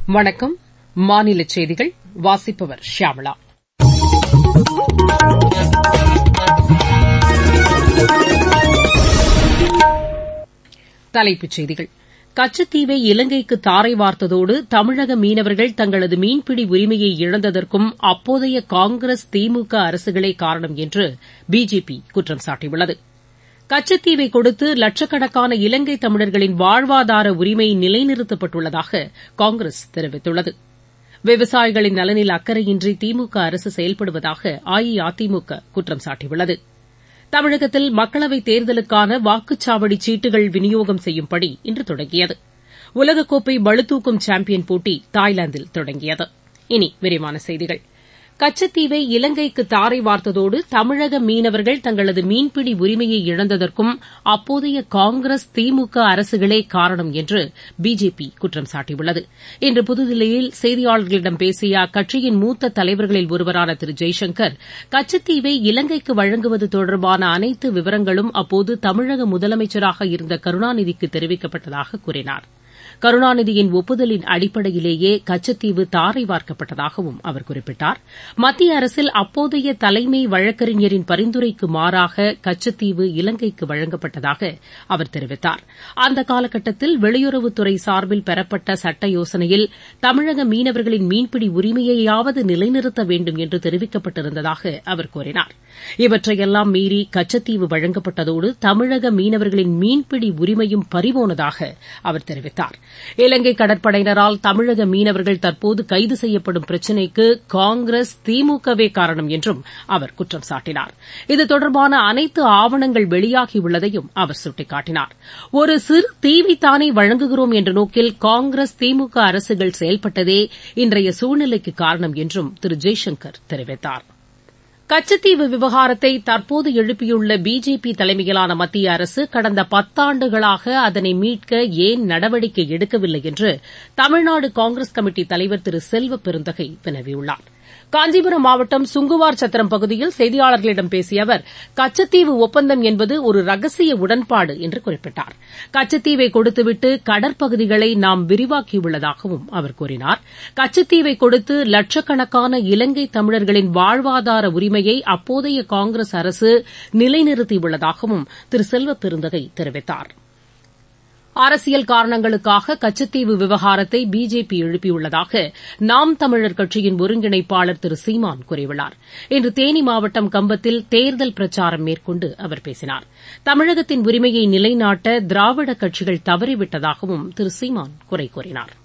வணக்கம் மாநில செய்திகள் வாசிப்பவர் ஷியாமளா தலைப்புச் செய்திகள் கச்சத்தீவை இலங்கைக்கு தாரை வார்த்ததோடு தமிழக மீனவர்கள் தங்களது மீன்பிடி உரிமையை இழந்ததற்கும் அப்போதைய காங்கிரஸ் திமுக அரசுகளே காரணம் என்று பிஜேபி குற்றம் சாட்டியுள்ளது கச்சத்தீவை கொடுத்து லட்சக்கணக்கான இலங்கை தமிழர்களின் வாழ்வாதார உரிமை நிலைநிறுத்தப்பட்டுள்ளதாக காங்கிரஸ் தெரிவித்துள்ளது விவசாயிகளின் நலனில் அக்கறையின்றி திமுக அரசு செயல்படுவதாக அஇஅதிமுக குற்றம் சாட்டியுள்ளது தமிழகத்தில் மக்களவைத் தேர்தலுக்கான வாக்குச்சாவடி சீட்டுகள் விநியோகம் செய்யும் பணி இன்று தொடங்கியது உலகக்கோப்பை பளுதூக்கும் சாம்பியன் போட்டி தாய்லாந்தில் தொடங்கியது இனி விரிவான செய்திகள் கச்சத்தீவை இலங்கைக்கு தாரை வார்த்ததோடு தமிழக மீனவர்கள் தங்களது மீன்பிடி உரிமையை இழந்ததற்கும் அப்போதைய காங்கிரஸ் திமுக அரசுகளே காரணம் என்று பிஜேபி குற்றம் சாட்டியுள்ளது இன்று புதுதில்லியில் செய்தியாளர்களிடம் பேசிய அக்கட்சியின் மூத்த தலைவர்களில் ஒருவரான திரு ஜெய்சங்கர் கச்சத்தீவை இலங்கைக்கு வழங்குவது தொடர்பான அனைத்து விவரங்களும் அப்போது தமிழக முதலமைச்சராக இருந்த கருணாநிதிக்கு தெரிவிக்கப்பட்டதாக கூறினார் கருணாநிதியின் ஒப்புதலின் அடிப்படையிலேயே கச்சத்தீவு தாரை வார்க்கப்பட்டதாகவும் அவர் குறிப்பிட்டார் மத்திய அரசில் அப்போதைய தலைமை வழக்கறிஞரின் பரிந்துரைக்கு மாறாக கச்சத்தீவு இலங்கைக்கு வழங்கப்பட்டதாக அவர் தெரிவித்தார் அந்த காலகட்டத்தில் வெளியுறவுத்துறை சார்பில் பெறப்பட்ட சட்ட யோசனையில் தமிழக மீனவர்களின் மீன்பிடி உரிமையையாவது நிலைநிறுத்த வேண்டும் என்று தெரிவிக்கப்பட்டிருந்ததாக அவர் கூறினார் இவற்றையெல்லாம் மீறி கச்சத்தீவு வழங்கப்பட்டதோடு தமிழக மீனவர்களின் மீன்பிடி உரிமையும் பறிபோனதாக அவர் தெரிவித்தார் இலங்கை கடற்படையினரால் தமிழக மீனவர்கள் தற்போது கைது செய்யப்படும் பிரச்சினைக்கு காங்கிரஸ் திமுகவே காரணம் என்றும் அவர் குற்றம் சாட்டினார் இது தொடர்பான அனைத்து ஆவணங்கள் வெளியாகியுள்ளதையும் அவர் சுட்டிக்காட்டினார் ஒரு சிறு தீவைத்தானே வழங்குகிறோம் என்ற நோக்கில் காங்கிரஸ் திமுக அரசுகள் செயல்பட்டதே இன்றைய சூழ்நிலைக்கு காரணம் என்றும் திரு ஜெய்சங்கர் தெரிவித்தார் கச்சத்தீவு விவகாரத்தை தற்போது எழுப்பியுள்ள பிஜேபி தலைமையிலான மத்திய அரசு கடந்த பத்தாண்டுகளாக அதனை மீட்க ஏன் நடவடிக்கை எடுக்கவில்லை என்று தமிழ்நாடு காங்கிரஸ் கமிட்டி தலைவர் திரு செல்வ பெருந்தகை வினவியுள்ளார் காஞ்சிபுரம் மாவட்டம் சுங்குவார் சத்திரம் பகுதியில் செய்தியாளர்களிடம் பேசிய அவர் கச்சத்தீவு ஒப்பந்தம் என்பது ஒரு ரகசிய உடன்பாடு என்று குறிப்பிட்டார் கச்சத்தீவை கொடுத்துவிட்டு கடற்பகுதிகளை நாம் விரிவாக்கியுள்ளதாகவும் அவர் கூறினார் கச்சத்தீவை கொடுத்து லட்சக்கணக்கான இலங்கை தமிழர்களின் வாழ்வாதார உரிமையை அப்போதைய காங்கிரஸ் அரசு நிலைநிறுத்தியுள்ளதாகவும் திரு செல்வ பெருந்தகை தெரிவித்தாா் அரசியல் காரணங்களுக்காக கச்சத்தீவு விவகாரத்தை பிஜேபி எழுப்பியுள்ளதாக நாம் தமிழர் கட்சியின் ஒருங்கிணைப்பாளர் திரு சீமான் கூறியுள்ளார் இன்று தேனி மாவட்டம் கம்பத்தில் தேர்தல் பிரச்சாரம் மேற்கொண்டு அவர் பேசினார் தமிழகத்தின் உரிமையை நிலைநாட்ட திராவிட கட்சிகள் தவறிவிட்டதாகவும் திரு சீமான் குறை கூறினார்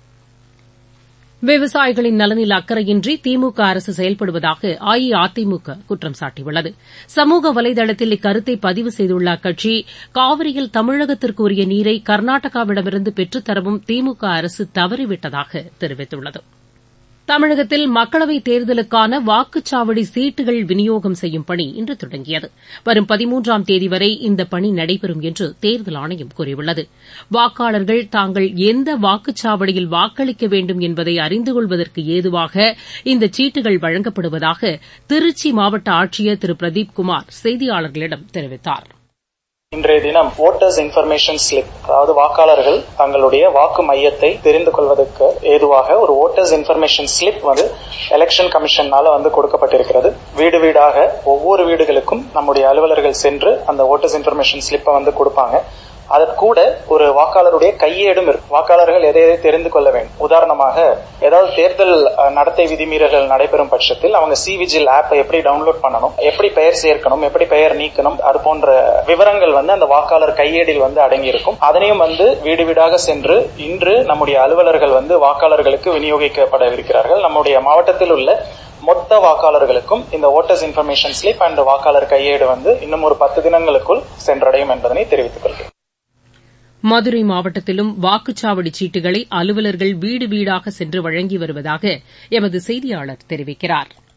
விவசாயிகளின் நலனில் அக்கறையின்றி திமுக அரசு செயல்படுவதாக அஇஅதிமுக குற்றம் சாட்டியுள்ளது சமூக வலைதளத்தில் இக்கருத்தை பதிவு செய்துள்ள அக்கட்சி காவிரியில் தமிழகத்திற்கு உரிய நீரை கர்நாடகாவிடமிருந்து பெற்றுத்தரவும் திமுக அரசு தவறிவிட்டதாக தெரிவித்துள்ளது தமிழகத்தில் மக்களவைத் தேர்தலுக்கான வாக்குச்சாவடி சீட்டுகள் விநியோகம் செய்யும் பணி இன்று தொடங்கியது வரும் பதிமூன்றாம் தேதி வரை இந்த பணி நடைபெறும் என்று தேர்தல் ஆணையம் கூறியுள்ளது வாக்காளர்கள் தாங்கள் எந்த வாக்குச்சாவடியில் வாக்களிக்க வேண்டும் என்பதை அறிந்து கொள்வதற்கு ஏதுவாக இந்த சீட்டுகள் வழங்கப்படுவதாக திருச்சி மாவட்ட ஆட்சியர் திரு பிரதீப் குமார் செய்தியாளர்களிடம் தெரிவித்தாா் இன்றைய தினம் ஓட்டர்ஸ் இன்ஃபர்மேஷன் ஸ்லிப் அதாவது வாக்காளர்கள் தங்களுடைய வாக்கு மையத்தை தெரிந்து கொள்வதற்கு ஏதுவாக ஒரு ஓட்டர்ஸ் இன்ஃபர்மேஷன் ஸ்லிப் வந்து எலெக்ஷன் கமிஷனால வந்து கொடுக்கப்பட்டிருக்கிறது வீடு வீடாக ஒவ்வொரு வீடுகளுக்கும் நம்முடைய அலுவலர்கள் சென்று அந்த ஓட்டர்ஸ் இன்ஃபர்மேஷன் ஸ்லிப்பை வந்து கொடுப்பாங்க அதற்கு கூட ஒரு வாக்காளருடைய கையேடும் இருக்கும் வாக்காளர்கள் எதை எதை தெரிந்து கொள்ள வேண்டும் உதாரணமாக ஏதாவது தேர்தல் நடத்தை விதிமீறல்கள் நடைபெறும் பட்சத்தில் அவங்க சி விஜில் ஆப்பை எப்படி டவுன்லோட் பண்ணணும் எப்படி பெயர் சேர்க்கணும் எப்படி பெயர் நீக்கணும் அது போன்ற விவரங்கள் வந்து அந்த வாக்காளர் கையேடில் வந்து அடங்கி இருக்கும் அதனையும் வந்து வீடு வீடாக சென்று இன்று நம்முடைய அலுவலர்கள் வந்து வாக்காளர்களுக்கு விநியோகிக்கப்படவிருக்கிறார்கள் நம்முடைய மாவட்டத்தில் உள்ள மொத்த வாக்காளர்களுக்கும் இந்த ஓட்டர்ஸ் இன்ஃபர்மேஷன் ஸ்லிப் அண்ட் வாக்காளர் கையேடு வந்து இன்னும் ஒரு பத்து தினங்களுக்குள் சென்றடையும் என்பதனை தெரிவித்துக் கொள்கிறேன் மதுரை மாவட்டத்திலும் வாக்குச்சாவடி சீட்டுகளை அலுவலர்கள் வீடு வீடாக சென்று வழங்கி வருவதாக எமது செய்தியாளர் தெரிவிக்கிறாா்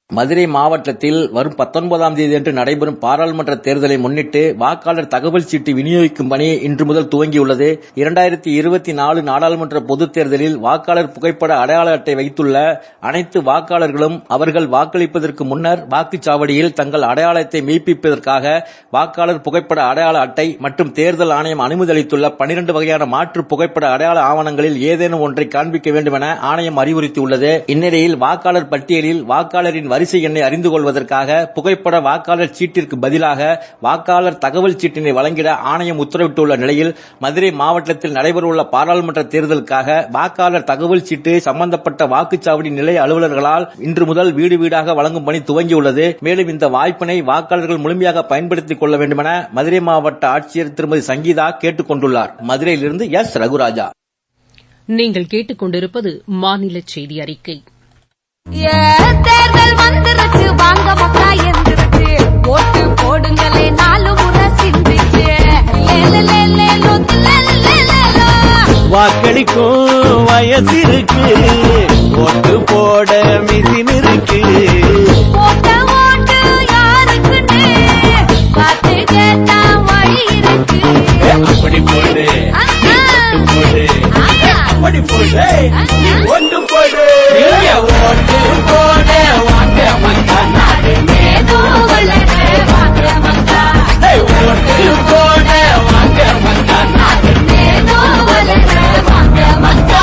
மதுரை மாவட்டத்தில் வரும் பத்தொன்பதாம் தேதியன்று நடைபெறும் பாராளுமன்ற தேர்தலை முன்னிட்டு வாக்காளர் தகவல் சீட்டு விநியோகிக்கும் பணி இன்று முதல் துவங்கியுள்ளது இரண்டாயிரத்தி இருபத்தி நாலு நாடாளுமன்ற பொதுத் தேர்தலில் வாக்காளர் புகைப்பட அடையாள அட்டை வைத்துள்ள அனைத்து வாக்காளர்களும் அவர்கள் வாக்களிப்பதற்கு முன்னர் வாக்குச்சாவடியில் தங்கள் அடையாளத்தை மெய்ப்பிப்பதற்காக வாக்காளர் புகைப்பட அடையாள அட்டை மற்றும் தேர்தல் ஆணையம் அனுமதி அளித்துள்ள பனிரண்டு வகையான மாற்று புகைப்பட அடையாள ஆவணங்களில் ஏதேனும் ஒன்றை காண்பிக்க வேண்டும் என ஆணையம் அறிவுறுத்தியுள்ளது இந்நிலையில் வாக்காளர் பட்டியலில் வாக்காளரின் வரிசை எண்ணை அறிந்து கொள்வதற்காக புகைப்பட வாக்காளர் சீட்டிற்கு பதிலாக வாக்காளர் தகவல் சீட்டினை வழங்கிட ஆணையம் உத்தரவிட்டுள்ள நிலையில் மதுரை மாவட்டத்தில் நடைபெறவுள்ள பாராளுமன்ற தேர்தலுக்காக வாக்காளர் தகவல் சீட்டு சம்பந்தப்பட்ட வாக்குச்சாவடி நிலைய அலுவலர்களால் இன்று முதல் வீடு வீடாக வழங்கும் பணி துவங்கியுள்ளது மேலும் இந்த வாய்ப்பினை வாக்காளர்கள் முழுமையாக பயன்படுத்திக் கொள்ள வேண்டும் என மதுரை மாவட்ட ஆட்சியர் திருமதி சங்கீதா கேட்டுக் கொண்டுள்ளார் மதுரையிலிருந்து எஸ் ரகுராஜா நீங்கள் கேட்டுக்கொண்டிருப்பது மாநில செய்தி அறிக்கை தேர்தல் வந்துருச்சு வாங்க மக்கா எந்திருச்சு ஓட்டு போடுங்களே நாலு முறை சிந்திச்சு வாக்களிக்கும் வயசு இருக்கு ஓட்டு போட மிசின் இருக்கு போட்ட ஓட்டு யாருக்குன்னு பார்த்து கேட்டா வழி இருக்கு அப்படி போடு ஓட்டு போடு அப்படி போடு நீ ஒன்று போடு ஓட்டு போட வாங்க மக்கா நாடு ஏதோ வளர வாங்க மக்கா ஏய், ஓட்டு போட வாங்க மக்கா நாடு ஏதோ வளர வாங்க மக்கா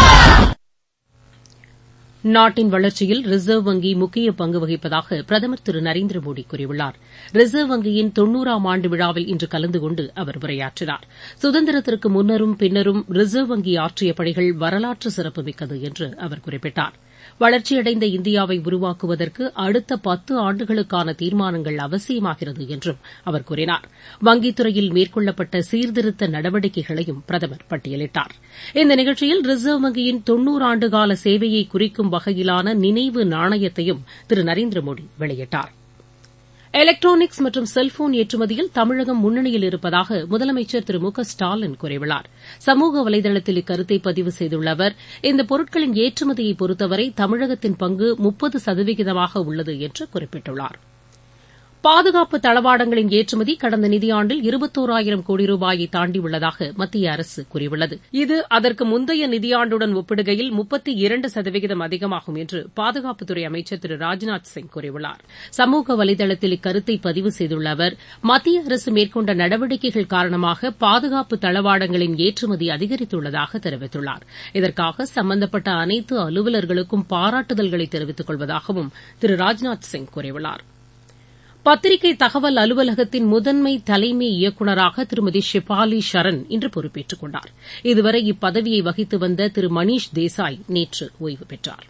நாட்டின் வளர்ச்சியில் ரிசர்வ் வங்கி முக்கிய பங்கு வகிப்பதாக பிரதமர் திரு நரேந்திர மோடி கூறியுள்ளார் ரிசர்வ் வங்கியின் தொன்னூறாம் ஆண்டு விழாவில் இன்று கலந்து கொண்டு அவர் உரையாற்றினார் சுதந்திரத்திற்கு முன்னரும் பின்னரும் ரிசர்வ் வங்கி ஆற்றிய பணிகள் வரலாற்று சிறப்புமிக்கது என்று அவர் குறிப்பிட்டார் வளர்ச்சியடைந்த இந்தியாவை உருவாக்குவதற்கு அடுத்த பத்து ஆண்டுகளுக்கான தீர்மானங்கள் அவசியமாகிறது என்றும் அவர் கூறினார் வங்கித் துறையில் மேற்கொள்ளப்பட்ட சீர்திருத்த நடவடிக்கைகளையும் பிரதமர் பட்டியலிட்டார் இந்த நிகழ்ச்சியில் ரிசர்வ் வங்கியின் தொன்னூறு ஆண்டுகால சேவையை குறிக்கும் வகையிலான நினைவு நாணயத்தையும் திரு நரேந்திர மோடி வெளியிட்டார் எலக்ட்ரானிக்ஸ் மற்றும் செல்போன் ஏற்றுமதியில் தமிழகம் முன்னணியில் இருப்பதாக முதலமைச்சர் திரு மு க ஸ்டாலின் கூறியுள்ளார் சமூக வலைதளத்தில் இக்கருத்தை பதிவு செய்துள்ள அவர் இந்த பொருட்களின் ஏற்றுமதியை பொறுத்தவரை தமிழகத்தின் பங்கு முப்பது சதவிகிதமாக உள்ளது என்று குறிப்பிட்டுள்ளார் பாதுகாப்பு தளவாடங்களின் ஏற்றுமதி கடந்த நிதியாண்டில் இருபத்தோராயிரம் கோடி ரூபாயை தாண்டியுள்ளதாக மத்திய அரசு கூறியுள்ளது இது அதற்கு முந்தைய நிதியாண்டுடன் ஒப்பிடுகையில் முப்பத்தி இரண்டு சதவிகிதம் அதிகமாகும் என்று பாதுகாப்புத்துறை அமைச்சர் திரு ராஜ்நாத் சிங் கூறியுள்ளார் சமூக வலைதளத்தில் இக்கருத்தை பதிவு செய்துள்ள அவர் மத்திய அரசு மேற்கொண்ட நடவடிக்கைகள் காரணமாக பாதுகாப்பு தளவாடங்களின் ஏற்றுமதி அதிகரித்துள்ளதாக தெரிவித்துள்ளார் இதற்காக சம்பந்தப்பட்ட அனைத்து அலுவலர்களுக்கும் பாராட்டுதல்களை தெரிவித்துக் கொள்வதாகவும் திரு ராஜ்நாத் சிங் கூறியுள்ளார் பத்திரிகை தகவல் அலுவலகத்தின் முதன்மை தலைமை இயக்குநராக திருமதி ஷிபாலி ஷரண் இன்று பொறுப்பேற்றுக் கொண்டார் இதுவரை இப்பதவியை வகித்து வந்த திரு மணீஷ் தேசாய் நேற்று ஓய்வு பெற்றார்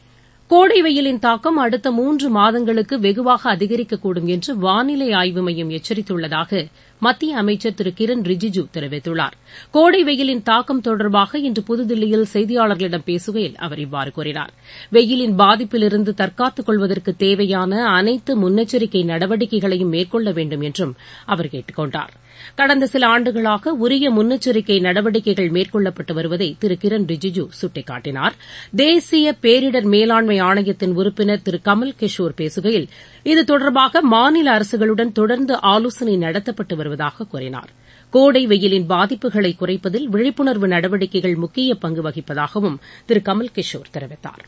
கோடை வெயிலின் தாக்கம் அடுத்த மூன்று மாதங்களுக்கு வெகுவாக அதிகரிக்கக்கூடும் என்று வானிலை ஆய்வு மையம் எச்சரித்துள்ளதாக மத்திய அமைச்சர் திரு கிரண் ரிஜிஜு தெரிவித்துள்ளார் கோடை வெயிலின் தாக்கம் தொடர்பாக இன்று புதுதில்லியில் செய்தியாளர்களிடம் பேசுகையில் அவர் இவ்வாறு கூறினார் வெயிலின் பாதிப்பிலிருந்து தற்காத்துக் கொள்வதற்கு தேவையான அனைத்து முன்னெச்சரிக்கை நடவடிக்கைகளையும் மேற்கொள்ள வேண்டும் என்றும் அவர் கேட்டுக் கொண்டார் கடந்த சில ஆண்டுகளாக உரிய முன்னெச்சரிக்கை நடவடிக்கைகள் மேற்கொள்ளப்பட்டு வருவதை திரு கிரண் ரிஜிஜு சுட்டிக்காட்டினார் தேசிய பேரிடர் மேலாண்மை ஆணையத்தின் உறுப்பினர் திரு கமல் கிஷோர் பேசுகையில் இது தொடர்பாக மாநில அரசுகளுடன் தொடர்ந்து ஆலோசனை நடத்தப்பட்டு வருவதாக கூறினார் கோடை வெயிலின் பாதிப்புகளை குறைப்பதில் விழிப்புணர்வு நடவடிக்கைகள் முக்கிய பங்கு வகிப்பதாகவும் திரு கமல் கிஷோர் தெரிவித்தாா்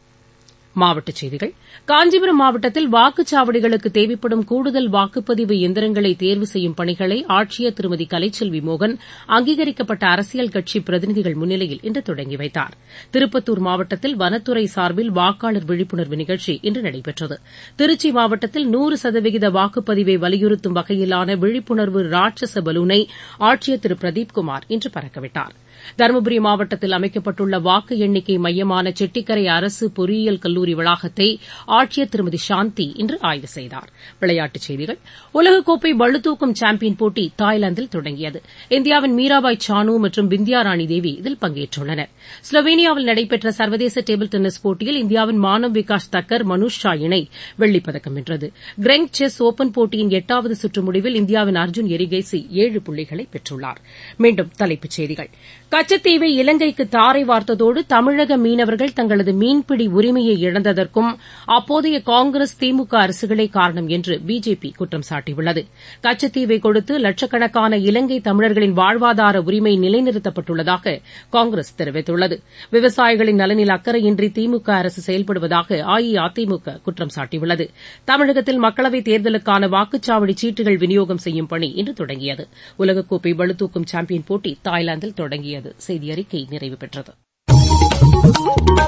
மாவட்டச் செய்திகள் காஞ்சிபுரம் மாவட்டத்தில் வாக்குச்சாவடிகளுக்கு தேவைப்படும் கூடுதல் வாக்குப்பதிவு எந்திரங்களை தேர்வு செய்யும் பணிகளை ஆட்சியர் திருமதி கலைச்செல்வி மோகன் அங்கீகரிக்கப்பட்ட அரசியல் கட்சி பிரதிநிதிகள் முன்னிலையில் இன்று தொடங்கி வைத்தார் திருப்பத்தூர் மாவட்டத்தில் வனத்துறை சார்பில் வாக்காளர் விழிப்புணர்வு நிகழ்ச்சி இன்று நடைபெற்றது திருச்சி மாவட்டத்தில் நூறு சதவிகித வாக்குப்பதிவை வலியுறுத்தும் வகையிலான விழிப்புணர்வு ராட்சச பலூனை ஆட்சியர் திரு பிரதீப்குமார் இன்று பறக்கவிட்டார் தருமபுரி மாவட்டத்தில் அமைக்கப்பட்டுள்ள வாக்கு எண்ணிக்கை மையமான செட்டிக்கரை அரசு பொறியியல் கல்லூரி வளாகத்தை ஆட்சியர் திருமதி சாந்தி இன்று ஆய்வு செய்தார் விளையாட்டுச் செய்திகள் உலகக்கோப்பை பளுதூக்கும் சாம்பியன் போட்டி தாய்லாந்தில் தொடங்கியது இந்தியாவின் மீராபாய் சானு மற்றும் பிந்தியா ராணி தேவி இதில் பங்கேற்றுள்ளனர் ஸ்லோவேனியாவில் நடைபெற்ற சர்வதேச டேபிள் டென்னிஸ் போட்டியில் இந்தியாவின் மானவ் விகாஸ் தக்கர் மனுஷ் ஷா இணை வெள்ளிப்பதக்கம் வென்றது கிரெங்க் செஸ் ஓபன் போட்டியின் எட்டாவது சுற்று முடிவில் இந்தியாவின் அர்ஜுன் எரிகேசி ஏழு புள்ளிகளை பெற்றுள்ளார் மீண்டும் தலைப்புச் செய்திகள் கச்சத்தீவை இலங்கைக்கு தாரை வார்த்ததோடு தமிழக மீனவர்கள் தங்களது மீன்பிடி உரிமையை இழந்ததற்கும் அப்போதைய காங்கிரஸ் திமுக அரசுகளே காரணம் என்று பிஜேபி குற்றம் சாட்டியுள்ளது கச்சத்தீவை கொடுத்து லட்சக்கணக்கான இலங்கை தமிழர்களின் வாழ்வாதார உரிமை நிலைநிறுத்தப்பட்டுள்ளதாக காங்கிரஸ் தெரிவித்துள்ளது விவசாயிகளின் நலனில் அக்கறையின்றி திமுக அரசு செயல்படுவதாக அஇஅதிமுக குற்றம் சாட்டியுள்ளது தமிழகத்தில் மக்களவைத் தேர்தலுக்கான வாக்குச்சாவடி சீட்டுகள் விநியோகம் செய்யும் பணி இன்று தொடங்கியது உலகக்கோப்பை பளுதூக்கும் சாம்பியன் போட்டி தாய்லாந்தில் தொடங்கியது செய்தி அறிக்கை நிறைவு பெற்றது